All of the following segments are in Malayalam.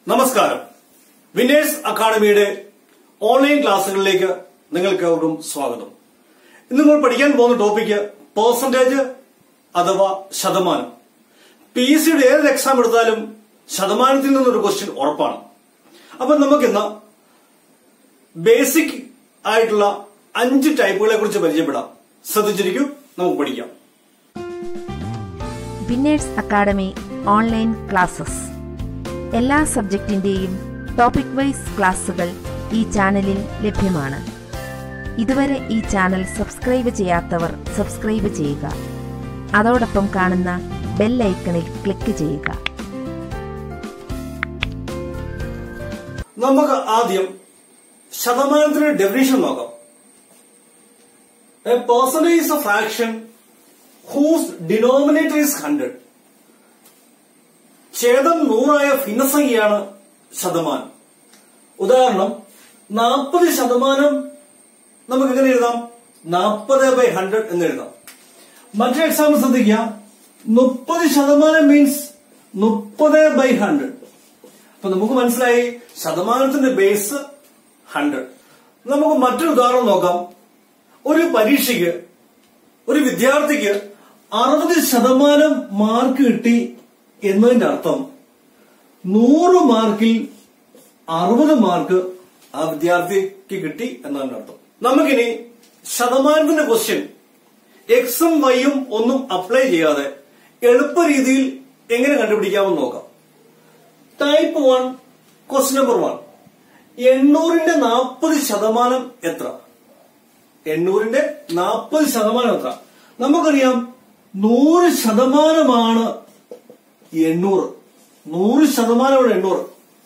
നമസ്കാരം വിന്നേഴ്സ് അക്കാഡമിയുടെ ഓൺലൈൻ ക്ലാസ്സുകളിലേക്ക് നിങ്ങൾക്ക് ഏവർക്കും സ്വാഗതം ഇന്ന് നമ്മൾ പഠിക്കാൻ പോകുന്ന ടോപ്പിക്ക് പേഴ്സൻറ്റേജ് അഥവാ ശതമാനം പി എസ് സിയുടെ ഏത് എക്സാം എടുത്താലും ശതമാനത്തിൽ നിന്നൊരു ക്വസ്റ്റ്യൻ ഉറപ്പാണ് അപ്പൊ നമുക്കിന്ന് ബേസിക് ആയിട്ടുള്ള അഞ്ച് ടൈപ്പുകളെ കുറിച്ച് പരിചയപ്പെടാം ശ്രദ്ധിച്ചിരിക്കും നമുക്ക് പഠിക്കാം വിന്നേഴ്സ് അക്കാഡമി ഓൺലൈൻ ക്ലാസ്സസ് എല്ലാ സബ്ജക്റ്റിൻ്റെയും ടോപ്പിക് വൈസ് ക്ലാസ്സുകൾ ഈ ചാനലിൽ ലഭ്യമാണ് ഇതുവരെ ഈ ചാനൽ സബ്സ്ക്രൈബ് ചെയ്യാത്തവർ സബ്സ്ക്രൈബ് ചെയ്യുക അതോടൊപ്പം കാണുന്ന ബെൽ ഐക്കണിൽ ക്ലിക്ക് ചെയ്യുക നമുക്ക് ആദ്യം ശതമാനത്തിന്റെ ഡെഫിനേഷൻ നോക്കാം a percentage is a fraction whose denominator is hundred ഛേദം നൂറായ ഭിന്നസംഖ്യയാണ് ശതമാനം ഉദാഹരണം നാൽപ്പത് ശതമാനം നമുക്ക് എങ്ങനെ എഴുതാം നാൽപ്പത് ബൈ ഹൺഡ്രഡ് എന്ന് എഴുതാം മറ്റൊരു എക്സാമ്പിൾ ശ്രദ്ധിക്കുക മുപ്പത് ശതമാനം മീൻസ് മുപ്പത് ബൈ ഹൺഡ്രഡ് അപ്പൊ നമുക്ക് മനസ്സിലായി ശതമാനത്തിന്റെ ബേസ് ഹൺഡ്രഡ് നമുക്ക് മറ്റൊരു ഉദാഹരണം നോക്കാം ഒരു പരീക്ഷയ്ക്ക് ഒരു വിദ്യാർത്ഥിക്ക് അറുപത് ശതമാനം മാർക്ക് കിട്ടി എന്നതിന്റെ അർത്ഥം നൂറ് മാർക്കിൽ അറുപത് മാർക്ക് ആ വിദ്യാർത്ഥിക്ക് കിട്ടി എന്നതിന്റെ അർത്ഥം നമുക്കിനി ശതമാനത്തിന്റെ ക്വസ്റ്റ്യൻ എക്സും വൈയും ഒന്നും അപ്ലൈ ചെയ്യാതെ എളുപ്പ രീതിയിൽ എങ്ങനെ കണ്ടുപിടിക്കാമെന്ന് നോക്കാം type one question number one എണ്ണൂറിന്റെ നാൽപ്പത് ശതമാനം എത്ര എണ്ണൂറിന്റെ നാൽപ്പത് ശതമാനം എത്ര നമുക്കറിയാം നൂറ് ശതമാനമാണ് എണ്ണൂറ് നൂറ് ശതമാനമാണ് എണ്ണൂറ്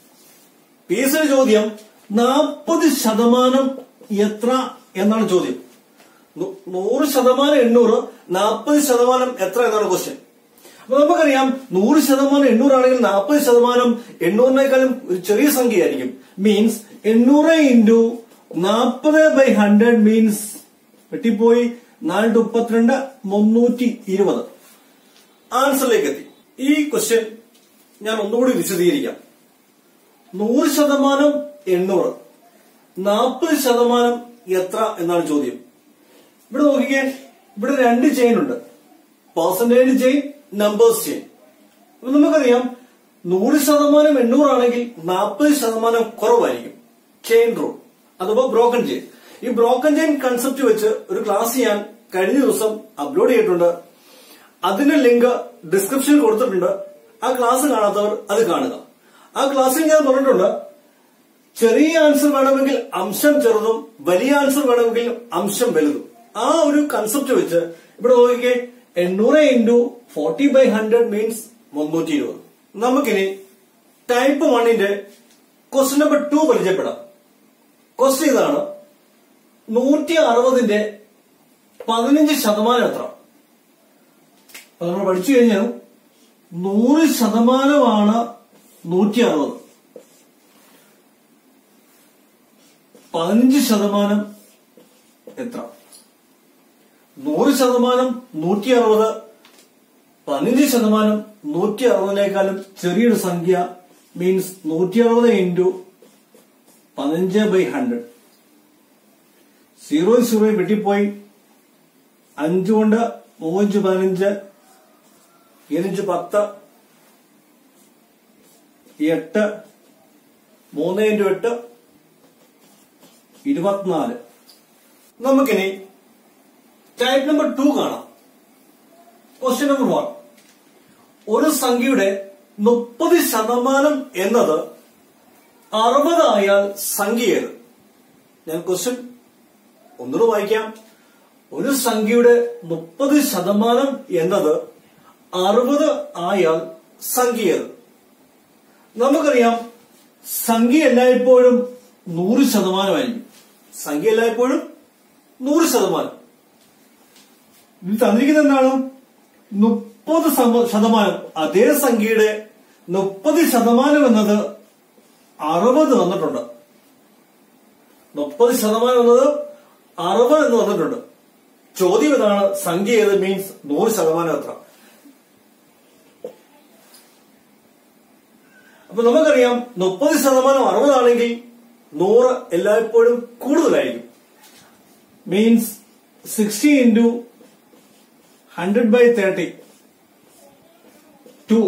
പി എസ് ചോദ്യം നാൽപ്പത് ശതമാനം എത്ര എന്നാണ് ചോദ്യം നൂ- നൂറ് ശതമാനം എണ്ണൂറ് നാൽപ്പത് ശതമാനം എത്ര എന്നാണ് ക്വസ്റ്റ്യൻ അപ്പൊ നമുക്കറിയാം നൂറ് ശതമാനം എണ്ണൂറാണെങ്കിൽ നാൽപ്പത് ശതമാനം എണ്ണൂറിനേക്കാളും ഒരു ചെറിയ സംഖ്യയായിരിക്കും മീൻസ് എണ്ണൂറ് ഇൻറ്റു നാൽപ്പത് ബൈ ഹൺഡ്രഡ് മീൻസ് വെട്ടിപ്പോയി നാല് മുപ്പത്തിരണ്ട് മുന്നൂറ്റി ഇരുപത് ആൻസറിലേക്ക് എത്തി ഈ ക്വസ്റ്റ്യൻ ഞാൻ ഒന്നുകൂടി വിശദീകരിക്കാം നൂറ് ശതമാനം എണ്ണൂറ് നാൽപ്പത് ശതമാനം എത്ര എന്നാണ് ചോദ്യം ഇവിടെ നോക്കിക്കേ ഇവിടെ രണ്ട് ചെയിൻ ഉണ്ട് പെർസെന്റേജ് ചെയിൻ നമ്പേഴ്സ് ചെയിൻ അപ്പൊ നമുക്കറിയാം നൂറ് ശതമാനം എണ്ണൂറാണെങ്കിൽ നാൽപ്പത് ശതമാനം കുറവായിരിക്കും ചെയിൻ റൂൾ അഥവാ ബ്രോക്കൺ ചെയിൻ ഈ ബ്രോക്കൺ ചെയിൻ കൺസെപ്റ്റ് വെച്ച് ഒരു ക്ലാസ് ഞാൻ കഴിഞ്ഞ ദിവസം അപ്ലോഡ് ചെയ്തിട്ടുണ്ട് അതിന്റെ ലിങ്ക് ഡിസ്ക്രിപ്ഷനിൽ കൊടുത്തിട്ടുണ്ട് ആ ക്ലാസ് കാണാത്തവർ അത് കാണുക ആ ക്ലാസ്സിൽ ഞാൻ പറഞ്ഞിട്ടുണ്ട് ചെറിയ ആൻസർ വേണമെങ്കിൽ അംശം ചെറുതും വലിയ ആൻസർ വേണമെങ്കിൽ അംശം വലുതും ആ ഒരു കൺസെപ്റ്റ് വെച്ച് ഇവിടെ നോക്കിക്കേ എണ്ണൂറ് into forty by hundred means മുന്നൂറ്റി ഇരുപത് നമുക്കിനി ടൈപ്പ് വണ്ണിന്റെ ക്വസ്റ്റ്യൻ നമ്പർ ടു പരിചയപ്പെടാം ക്വസ്റ്റ്യൻ ഇതാണ് നൂറ്റി അറുപതിന്റെ പതിനഞ്ച് ശതമാനം എത്ര അപ്പൊ നമ്മൾ പഠിച്ചു കഴിഞ്ഞാൽ നൂറ് ശതമാനമാണ് നൂറ്റി അറുപത് പതിനഞ്ച് ശതമാനം എത്ര നൂറ് ശതമാനം നൂറ്റി അറുപത് പതിനഞ്ച് ശതമാനം നൂറ്റി അറുപതിനേക്കാളും ചെറിയൊരു സംഖ്യ മീൻസ് നൂറ്റി അറുപത് ഇൻറ്റു പതിനഞ്ച് ബൈ ഹൺഡ്രഡ് സീറോ സീറോ വെട്ടിപ്പോയി അഞ്ച് കൊണ്ട് മൂവഞ്ച് പതിനഞ്ച് ഇരുഞ്ച് പത്ത് എട്ട് മൂന്ന് ഇൻറ്റു എട്ട് ഇരുപത്തിനാല് നമുക്കിനി ടൈപ്പ് നമ്പർ ടു കാണാം ക്വസ്റ്റ്യൻ നമ്പർ വൺ ഒരു സംഖ്യയുടെ മുപ്പത് ശതമാനം എന്നത് അറുപതായാൽ സംഖ്യ ഏത് ഞാൻ ക്വസ്റ്റ്യൻ ഒന്നുകൂടെ വായിക്കാം ഒരു സംഖ്യയുടെ മുപ്പത് ശതമാനം എന്നത് അറുപത് ആയാൽ സംഖ്യ ഏത് നമുക്കറിയാം സംഖ്യ എല്ലായ്പ്പോഴും നൂറ് ശതമാനമായിരിക്കും സംഖ്യ എല്ലായ്പ്പോഴും നൂറ് ശതമാനം ഇത് തന്നിരിക്കുന്നത് എന്താണ് മുപ്പത് ശതമാനം അതേ സംഖ്യയുടെ മുപ്പത് ശതമാനം എന്നത് അറുപത് വന്നിട്ടുണ്ട് മുപ്പത് ശതമാനം എന്നത് അറുപത് എന്ന് വന്നിട്ടുണ്ട് ചോദ്യം ഇതാണ് സംഖ്യ ഏത് മീൻസ് നൂറ് ശതമാനം എത്ര അപ്പൊ നമുക്കറിയാം മുപ്പത് ശതമാനം അറുപതാണെങ്കിൽ നൂറ് എല്ലായ്പ്പോഴും കൂടുതലായിരിക്കും means sixty into hundred by thirty two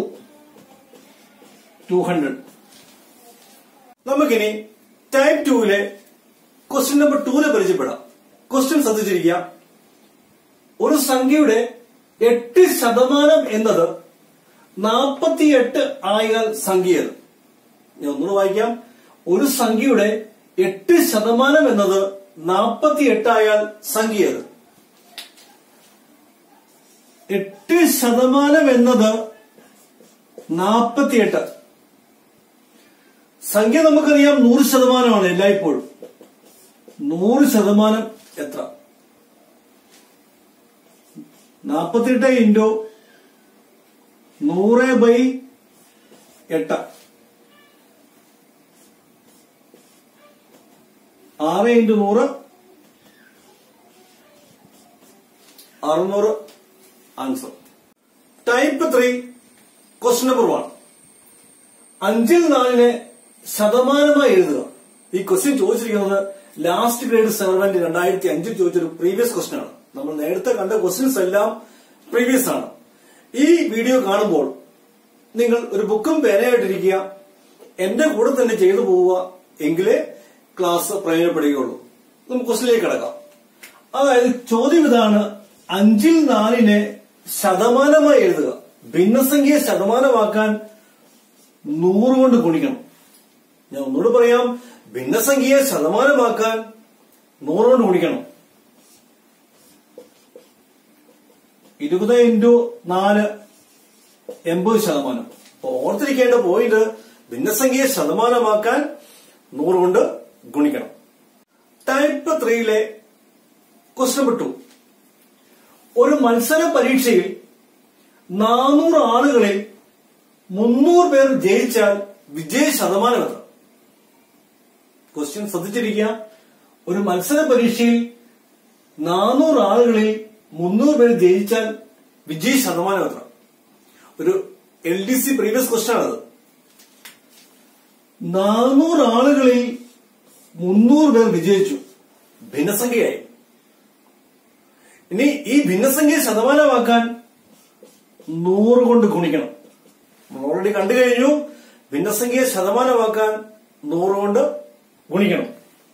two hundred നമുക്കിനി ടൈപ്പ് ടൂവിലെ ക്വസ്റ്റ്യൻ നമ്പർ ടൂവിനെ പരിചയപ്പെടാം ക്വസ്റ്റ്യൻ ശ്രദ്ധിച്ചിരിക്കുക ഒരു സംഖ്യയുടെ എട്ട് ശതമാനം എന്നത് നാൽപ്പത്തിയെട്ട് ആയാൽ സംഖ്യ ഏത്? ഞാൻ ഒന്നുകൂടെ വായിക്കാം ഒരു സംഖ്യയുടെ എട്ട് ശതമാനം എന്നത് നാൽപ്പത്തിയെട്ട് ആയാൽ സംഖ്യ ഏത്? എട്ട് ശതമാനം എന്നത് നാൽപ്പത്തിയെട്ട് സംഖ്യ നമുക്കറിയാം നൂറ് ശതമാനമാണ് എല്ലായ്പ്പോഴും നൂറ് ശതമാനം എത്ര നാൽപ്പത്തിയെട്ട് ഇൻറ്റു നൂറ് ബൈ എട്ട് ആറ് ഇൻറ്റു നൂറ് അറുന്നൂറ് answer type three question number one അഞ്ചിൽ നാലിനെ ശതമാനമായി എഴുതുക ഈ ക്വസ്റ്റ്യൻ ചോദിച്ചിരിക്കുന്നത് ലാസ്റ്റ് ഗ്രേഡ് സെവൻമെന്റ് രണ്ടായിരത്തി അഞ്ചിൽ ചോദിച്ചൊരു പ്രീവിയസ് ക്വസ്റ്റ്യൻ ആണ് നമ്മൾ നേരത്തെ കണ്ട ക്വസ്റ്റ്യൻസ് എല്ലാം പ്രീവിയസ് ആണ് ഈ വീഡിയോ കാണുമ്പോൾ നിങ്ങൾ ഒരു ബുക്കും പേനയായിട്ടിരിക്കുക എന്റെ കൂടെ തന്നെ ചെയ്തു പോവുക എങ്കിലേ ക്ലാസ് പ്രയോജനപ്പെടുകയുള്ളൂ നമുക്ക് ക്വസ്റ്റിലേക്ക് കിടക്കാം അതായത് ചോദ്യം ഇതാണ് അഞ്ചിൽ നാലിനെ ശതമാനമായി എഴുതുക ഭിന്നസംഖ്യയെ ശതമാനമാക്കാൻ നൂറ് കൊണ്ട് ഗുണിക്കണം ഞാൻ ഒന്നുകൂടെ പറയാം ഭിന്നസംഖ്യയെ ശതമാനമാക്കാൻ നൂറ് കൊണ്ട് ഗുണിക്കണം ഇരുപത് ഇൻറ്റു നാല് എൺപത് ശതമാനം അപ്പൊ ഓർത്തിരിക്കേണ്ട പോയിന്റ് ഭിന്നസംഖ്യയെ ശതമാനമാക്കാൻ നൂറ് കൊണ്ട് ഗുണിക്കണം ടൈപ്പ് ത്രീയിലെ ക്വസ്റ്റ്യൻ നമ്പർ ടു ഒരു മത്സര പരീക്ഷയിൽ നാനൂറ് ആളുകളിൽ മുന്നൂറ് പേർ ജയിച്ചാൽ വിജയ ശതമാനം എത്ര ക്വസ്റ്റ്യൻ ശ്രദ്ധിച്ചിരിക്കുക ഒരു മത്സര പരീക്ഷയിൽ നാനൂറ് ആളുകളിൽ മുന്നൂറ് പേർ ജയിച്ചാൽ വിജയ ശതമാനം എത്ര ഒരു L D C previous question ആണത് നാനൂറ് ആളുകളിൽ മുന്നൂറ് പേർ വിജയിച്ചു ഭിന്നസംഖ്യയായി ഇനി ഈ ഭിന്നസംഖ്യയെ ശതമാനമാക്കാൻ നൂറ് കൊണ്ട് ഗുണിക്കണം നമ്മൾ ഓൾറെഡി കണ്ടു കഴിഞ്ഞു ഭിന്നസംഖ്യയെ ശതമാനമാക്കാൻ നൂറ് കൊണ്ട് ഗുണിക്കണം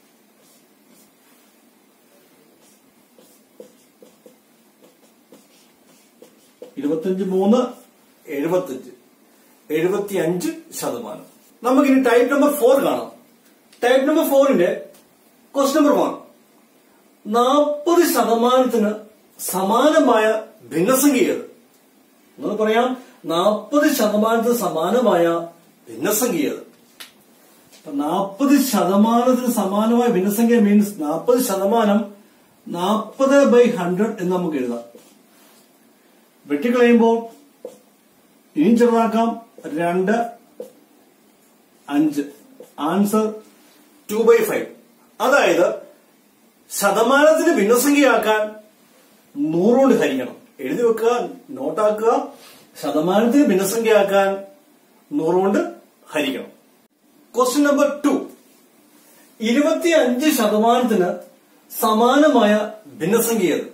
ഇരുപത്തിയഞ്ച് മൂന്ന് എഴുപത്തിയഞ്ച് എഴുപത്തിയഞ്ച് ശതമാനം നമുക്കിനി ടൈപ്പ് നമ്പർ ഫോർ കാണാം ടൈപ്പ് നമ്പർ ഫോറിന്റെ ക്വസ്റ്റ്യൻ നമ്പർ വൺ നാൽപ്പത് ശതമാനത്തിന് സമാനമായ ഭിന്നസംഖ്യ ഏത് എന്ന് പറയാം നാൽപ്പത് ശതമാനത്തിന് സമാനമായ ഭിന്നസംഖ്യ ഏത് നാൽപ്പത് ശതമാനത്തിന് സമാനമായ ഭിന്നസംഖ്യ മീൻസ് നാൽപ്പത് ശതമാനം നാൽപ്പത് ബൈ ഹൺഡ്രഡ് എന്ന് നമുക്ക് എഴുതാം വെട്ടിക്കളയുമ്പോൾ ഇനിയും ചെറുതാക്കാം രണ്ട് അഞ്ച് ആൻസർ ടു ബൈ ഫൈവ് അതായത് ശതമാനത്തിന് ഭിന്നസംഖ്യയാക്കാൻ നൂറുകൊണ്ട് ഹരിക്കണം എഴുതി വെക്കുക നോട്ടാക്കുക ശതമാനത്തിന് ഭിന്നസംഖ്യയാക്കാൻ നൂറുകൊണ്ട് ഹരിക്കണം ക്വസ്റ്റ്യൻ നമ്പർ ടു ഇരുപത്തിയഞ്ച് ശതമാനത്തിന് സമാനമായ ഭിന്നസംഖ്യ ഏത്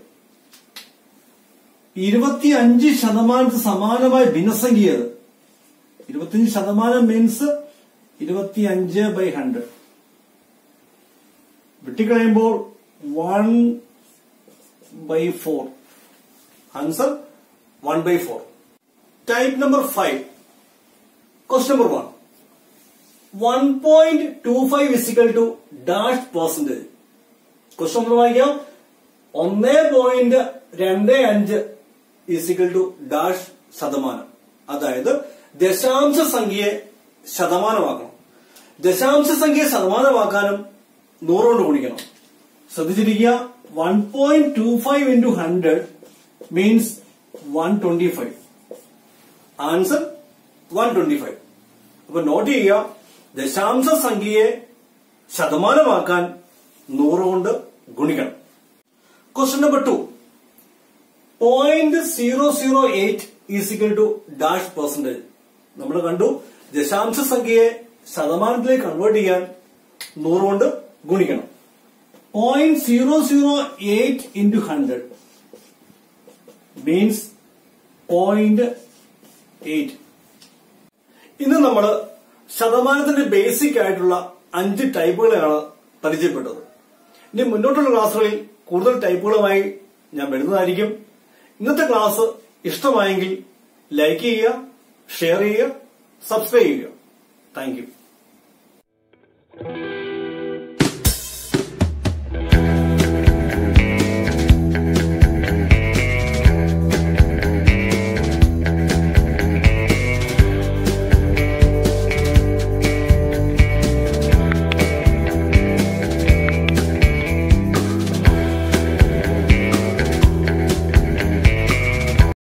ഇരുപത്തിയഞ്ച് ശതമാനത്തിന് സമാനമായ ഭിന്നസംഖ്യ ഏത് ഇരുപത്തിയഞ്ച് ശതമാനം മീൻസ് ഇരുപത്തിയഞ്ച് ബൈ ഹൺഡ്രഡ് വെട്ടിക്കളയുമ്പോൾ one by four answer one by four type number five question number one one point two five is equal to dash percentage question number വായിക്കാം ഒന്ന് പോയിന്റ് രണ്ട് അഞ്ച് ഇസിക്കൽ ടു ഡാഷ് ശതമാനം അതായത് ദശാംശ സംഖ്യയെ ശതമാനമാക്കണം ദശാംശ സംഖ്യയെ ശതമാനമാക്കാനും നൂറുകൊണ്ട് ഗുണിക്കണം ശ്രദ്ധിച്ചിരിക്കുക one point two five into hundred means one twenty five answer one twenty five അപ്പൊ നോട്ട് ചെയ്യുക ദശാംശ സംഖ്യയെ ശതമാനമാക്കാൻ നൂറ് കൊണ്ട് ഗുണിക്കണം question number two point zero zero eight is equal to dash percentage നമ്മൾ കണ്ടു ദശാംശ സംഖ്യയെ ശതമാനത്തിലേക്ക് കൺവേർട്ട് ചെയ്യാൻ നൂറ് കൊണ്ട് ഗുണിക്കണം point zero zero eight into hundred means point eight ഇന്ന് നമ്മൾ ശതമാനത്തിന്റെ ബേസിക് ആയിട്ടുള്ള അഞ്ച് ടൈപ്പുകളെയാണ് പരിചയപ്പെട്ടത് ഇനി മുന്നോട്ടുള്ള ക്ലാസ്സുകളിൽ കൂടുതൽ ടൈപ്പുകളുമായി ഞാൻ വരുന്നതായിരിക്കും ഇന്നത്തെ ക്ലാസ് ഇഷ്ടമായെങ്കിൽ ലൈക്ക് ചെയ്യുക ഷെയർ ചെയ്യുക സബ്സ്ക്രൈബ് ചെയ്യുക താങ്ക് യു